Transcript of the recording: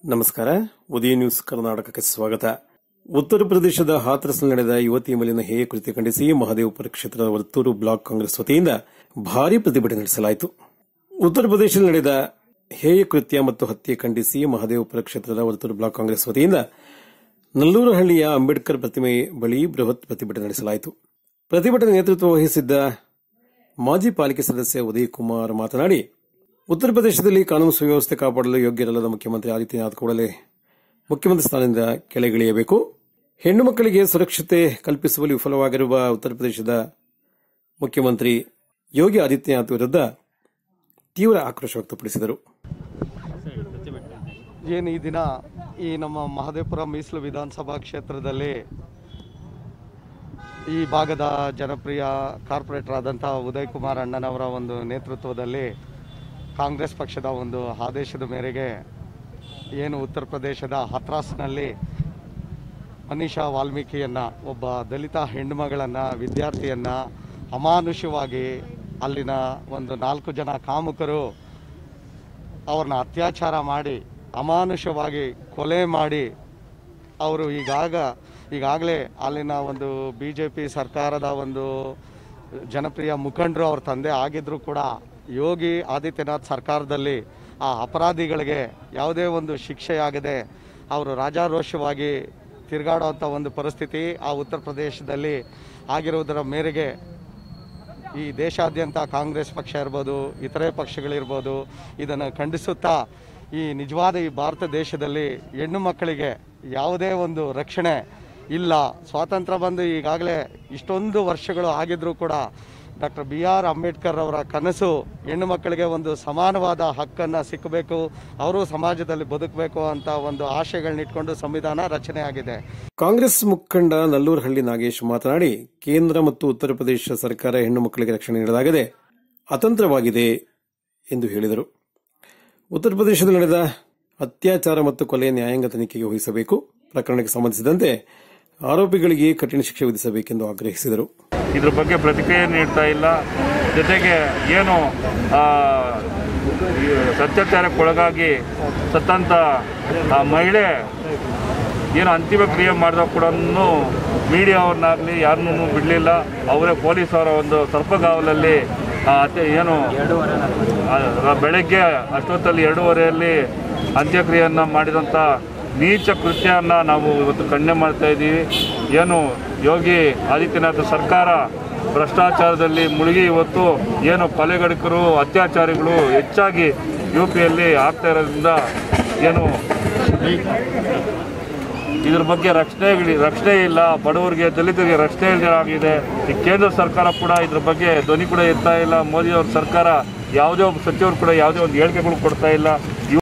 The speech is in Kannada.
ನಮಸ್ಕಾರ ಉದಯ ನ್ಯೂಸ್ ಕರ್ನಾಟಕಕ್ಕೆ ಸ್ವಾಗತ ಉತ್ತರ ಪ್ರದೇಶದ ಹಾಥ್ರಸ್ನಲ್ಲಿ ನಡೆದ ಯುವತಿ ಮೇಲಿನ ಹೇಯ ಕೃತ್ಯ ಖಂಡಿಸಿ ಮಹದೇವಪುರ ಕ್ಷೇತ್ರದ ವರ್ತೂರು ಬ್ಲಾಕ್ ಕಾಂಗ್ರೆಸ್ ವತಿಯಿಂದ ಭಾರೀ ಪ್ರತಿಭಟನೆ ನಡೆಸಲಾಯಿತು ಉತ್ತರ ಪ್ರದೇಶದಲ್ಲಿ ನಡೆದ ಹೇಯ ಕೃತ್ಯ ಮತ್ತು ಹತ್ಯೆ ಖಂಡಿಸಿ ಮಹದೇವಪುರ ಕ್ಷೇತ್ರದ ವರ್ತೂರು ಬ್ಲಾಕ್ ಕಾಂಗ್ರೆಸ್ ವತಿಯಿಂದ ನಲ್ಲೂರಹಳ್ಳಿಯ ಅಂಬೇಡ್ಕರ್ ಪ್ರತಿಮೆ ಬಳಿ ಬೃಹತ್ ಪ್ರತಿಭಟನೆ ನಡೆಸಲಾಯಿತು ಪ್ರತಿಭಟನೆ ನೇತೃತ್ವ ವಹಿಸಿದ್ದ ಮಾಜಿ ಪಾಲಿಕೆ ಸದಸ್ಯ ಉದಯ್ ಕುಮಾರ್ ಮಾತನಾಡಿ ಉತ್ತರ ಪ್ರದೇಶದಲ್ಲಿ ಕಾನೂನು ಸುವ್ಯವಸ್ಥೆ ಕಾಪಾಡಲು ಯೋಗ್ಯರಲ್ಲದ ಮುಖ್ಯಮಂತ್ರಿ ಆದಿತ್ಯನಾಥ್ ಕೂಡಲೇ ಮುಖ್ಯಮಂತ್ರಿ ಸ್ಥಾನದಿಂದ ಕೆಳಗಿಳಿಯಬೇಕು ಹೆಣ್ಣು ಮಕ್ಕಳಿಗೆ ಸುರಕ್ಷತೆ ಕಲ್ಪಿಸುವಲ್ಲಿ ವಿಫಲವಾಗಿರುವ ಉತ್ತರ ಪ್ರದೇಶದ ಮುಖ್ಯಮಂತ್ರಿ ಯೋಗಿ ಆದಿತ್ಯನಾಥ್ ವಿರುದ್ಧ ತೀವ್ರ ಆಕ್ರೋಶ ವ್ಯಕ್ತಪಡಿಸಿದರು ಏನು ಈ ದಿನ ಈ ನಮ್ಮ ಮಹದೇವಪುರ ಮೀಸಲು ವಿಧಾನಸಭಾ ಕ್ಷೇತ್ರದಲ್ಲಿ ಈ ಭಾಗದ ಜನಪ್ರಿಯ ಕಾರ್ಪೊರೇಟರ್ ಆದಂಥ ಉದಯ್ ಕುಮಾರ್ ಅಣ್ಣನವರ ಒಂದು ನೇತೃತ್ವದಲ್ಲಿ ಕಾಂಗ್ರೆಸ್ ಪಕ್ಷದ ಒಂದು ಆದೇಶದ ಮೇರೆಗೆ ಏನು ಉತ್ತರ ಪ್ರದೇಶದ ಹತ್ರಾಸ್ನಲ್ಲಿ ಮನೀಷಾ ವಾಲ್ಮೀಕಿಯನ್ನು ಒಬ್ಬ ದಲಿತ ಹೆಣ್ಣುಮಗಳನ್ನು ವಿದ್ಯಾರ್ಥಿಯನ್ನು ಅಮಾನುಷವಾಗಿ ಅಲ್ಲಿನ ಒಂದು ನಾಲ್ಕು ಜನ ಕಾಮುಕರು ಅವ್ರನ್ನ ಅತ್ಯಾಚಾರ ಮಾಡಿ ಅಮಾನುಷವಾಗಿ ಕೊಲೆ ಮಾಡಿ ಅವರು ಈಗಾಗ ಈಗಾಗಲೇ ಅಲ್ಲಿನ ಒಂದು ಬಿ ಜೆ ಪಿ ಸರ್ಕಾರದ ಒಂದು ಜನಪ್ರಿಯ ಮುಖಂಡರು ಅವ್ರ ತಂದೆ ಆಗಿದ್ದರೂ ಕೂಡ ಯೋಗಿ ಆದಿತ್ಯನಾಥ್ ಸರ್ಕಾರದಲ್ಲಿ ಆ ಅಪರಾಧಿಗಳಿಗೆ ಯಾವುದೇ ಒಂದು ಶಿಕ್ಷೆಯಾಗದೆ ಅವರು ರಾಜಾರೋಷವಾಗಿ ತಿರುಗಾಡುವಂಥ ಒಂದು ಪರಿಸ್ಥಿತಿ ಆ ಉತ್ತರ ಪ್ರದೇಶದಲ್ಲಿ ಆಗಿರುವುದರ ಮೇರೆಗೆ ಈ ದೇಶಾದ್ಯಂತ ಕಾಂಗ್ರೆಸ್ ಪಕ್ಷ ಇರ್ಬೋದು ಇತರೆ ಪಕ್ಷಗಳಿರ್ಬೋದು ಇದನ್ನು ಖಂಡಿಸುತ್ತಾ ಈ ನಿಜವಾದ ಈ ಭಾರತ ದೇಶದಲ್ಲಿ ಹೆಣ್ಣು ಮಕ್ಕಳಿಗೆ ಯಾವುದೇ ಒಂದು ರಕ್ಷಣೆ ಇಲ್ಲ ಸ್ವಾತಂತ್ರ್ಯ ಬಂದು ಈಗಾಗಲೇ ಇಷ್ಟೊಂದು ವರ್ಷಗಳು ಆಗಿದ್ರೂ ಕೂಡ ಡಾಕ್ಟರ್ ಬಿ ಆರ್ ಅಂಬೇಡ್ಕರ್ ಅವರ ಕನಸು ಹೆಣ್ಣು ಮಕ್ಕಳಿಗೆ ಒಂದು ಸಮಾನವಾದ ಹಕ್ಕನ್ನು ಸಿಕ್ಕಬೇಕು ಅವರು ಸಮಾಜದಲ್ಲಿ ಬದುಕಬೇಕು ಅಂತ ಒಂದು ಆಶಯಗಳನ್ನ ಇಟ್ಕೊಂಡು ಸಂವಿಧಾನ ರಚನೆ ಆಗಿದೆ ಕಾಂಗ್ರೆಸ್ ಮುಖಂಡ ನಲ್ಲೂರಹಳ್ಳಿ ನಾಗೇಶ್ ಮಾತನಾಡಿ ಕೇಂದ್ರ ಮತ್ತು ಉತ್ತರ ಪ್ರದೇಶ ಸರ್ಕಾರ ಹೆಣ್ಣು ಮಕ್ಕಳಿಗೆ ರಕ್ಷಣೆ ನೀಡಲಾಗದೆ ಅತಂತ್ರವಾಗಿದೆ ಎಂದು ಹೇಳಿದರು ಉತ್ತರ ಪ್ರದೇಶದಲ್ಲಿ ನಡೆದ ಅತ್ಯಾಚಾರ ಮತ್ತು ಕೊಲೆಯ ನ್ಯಾಯಾಂಗ ತನಿಖೆಗೆ ವಹಿಸಬೇಕು ಪ್ರಕರಣಕ್ಕೆ ಸಂಬಂಧಿಸಿದಂತೆ ಆರೋಪಿಗಳಿಗೆ ಕಠಿಣ ಶಿಕ್ಷೆ ವಿಧಿಸಬೇಕೆಂದು ಆಗ್ರಹಿಸಿದರು ಇದ್ರ ಬಗ್ಗೆ ಪ್ರತಿಕ್ರಿಯೆ ನೀಡ್ತಾ ಇಲ್ಲ ಜೊತೆಗೆ ಏನು ಆ, ಈ ಅತ್ಯಾಚಾರಕ್ಕೆ ಒಳಗಾಗಿ ಸತ್ತಂತ ಆ ಮಹಿಳೆ ಏನು ಅಂತಿಮ ಕ್ರಿಯೆ ಮಾಡಿದಾಗ ಕೂಡ ಮೀಡಿಯಾವ್ರನ್ನಾಗಲಿ ಯಾರನ್ನೂ ಬಿಡಲಿಲ್ಲ ಅವರೇ ಪೊಲೀಸ್ ಅವರ ಒಂದು ಸರ್ಪಗಾವಲಲ್ಲಿ ಆ, ಅತ್ತೆ ಏನು ಆ, ಬೆಳಗ್ಗೆ ಅಷ್ಟೊತ್ತಲ್ಲಿ ಎರಡೂವರೆಯಲ್ಲಿ ಅಂತ್ಯಕ್ರಿಯೆಯನ್ನು ಮಾಡಿದಂಥ ನೀಚ ಕೃತ್ಯವನ್ನು ನಾವು ಇವತ್ತು ಖಂಡನೆ ಮಾಡ್ತಾ ಇದ್ದೀವಿ ಏನು ಯೋಗಿ ಆದಿತ್ಯನಾಥ್ ಸರ್ಕಾರ ಭ್ರಷ್ಟಾಚಾರದಲ್ಲಿ ಮುಳುಗಿ ಇವತ್ತು ಏನು ಕೊಲೆಗಡಕರು ಅತ್ಯಾಚಾರಿಗಳು ಹೆಚ್ಚಾಗಿ ಯು ಪಿಯಲ್ಲಿ ಆಗ್ತಾ ಇರೋದ್ರಿಂದ ಏನು ಇದ್ರ ಬಗ್ಗೆ ರಕ್ಷಣೆ ರಕ್ಷಣೆ ಇಲ್ಲ ಬಡವರಿಗೆ ದಲಿತರಿಗೆ ರಕ್ಷಣೆ ಇಲ್ಲದೆ ಆಗಿದೆ ಈ ಕೇಂದ್ರ ಸರ್ಕಾರ ಕೂಡ ಇದ್ರ ಬಗ್ಗೆ ಧ್ವನಿ ಕೂಡ ಎತ್ತಾ ಇಲ್ಲ ಮೋದಿ ಅವ್ರ ಸರ್ಕಾರ ಯಾವುದೇ ಒಬ್ಬ ಸಚಿವರು ಕೂಡ ಯಾವುದೇ ಒಂದು ಹೇಳಿಕೆಗಳು ಕೊಡ್ತಾ ಇಲ್ಲ